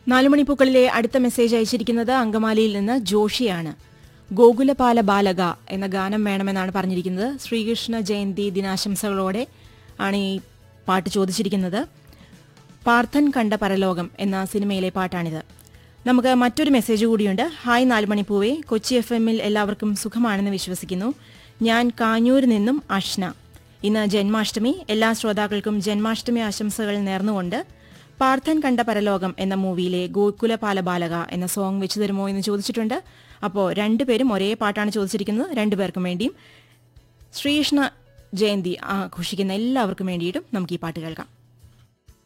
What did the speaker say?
നാലുമണിപ്പൂക്കളിലെ അടുത്ത മെസ്സേജ് അയച്ചിരിക്കുന്നത് അങ്കമാലിയിൽ നിന്ന് ജോഷിയാണ് ഗോകുലപാല ബാലക എന്ന ഗാനം വേണമെന്നാണ് പറഞ്ഞിരിക്കുന്നത് ശ്രീകൃഷ്ണ ജയന്തി ദിനാശംസകളോടെ ആണ് ഈ പാട്ട് ചോദിച്ചിരിക്കുന്നത് പാർത്ഥൻ കണ്ട പരലോകം എന്ന സിനിമയിലെ പാട്ടാണിത് നമുക്ക് മറ്റൊരു മെസ്സേജ് കൂടിയുണ്ട് ഹായ് നാലുമണിപ്പൂവെ കൊച്ചി എഫ് എമ്മിൽ എല്ലാവർക്കും സുഖമാണെന്ന് വിശ്വസിക്കുന്നു ഞാൻ കാഞ്ഞൂരിൽ നിന്നും അഷ്ന ഇന്ന് ജന്മാഷ്ടമി എല്ലാ ശ്രോതാക്കൾക്കും ജന്മാഷ്ടമി ആശംസകൾ നേർന്നുകൊണ്ട് പാർത്ഥൻ കണ്ട പരലോകം എന്ന മൂവിയിലെ ഗോകുല പാലബാലക എന്ന സോങ് വെച്ചു തരുമോ എന്ന് ചോദിച്ചിട്ടുണ്ട് അപ്പോൾ രണ്ടുപേരും ഒരേ പാട്ടാണ് ചോദിച്ചിരിക്കുന്നത് രണ്ടുപേർക്കും വേണ്ടിയും ശ്രീകൃഷ്ണ ജയന്തി ആഘോഷിക്കുന്ന എല്ലാവർക്കും വേണ്ടിയിട്ടും നമുക്ക് ഈ പാട്ട് കേൾക്കാം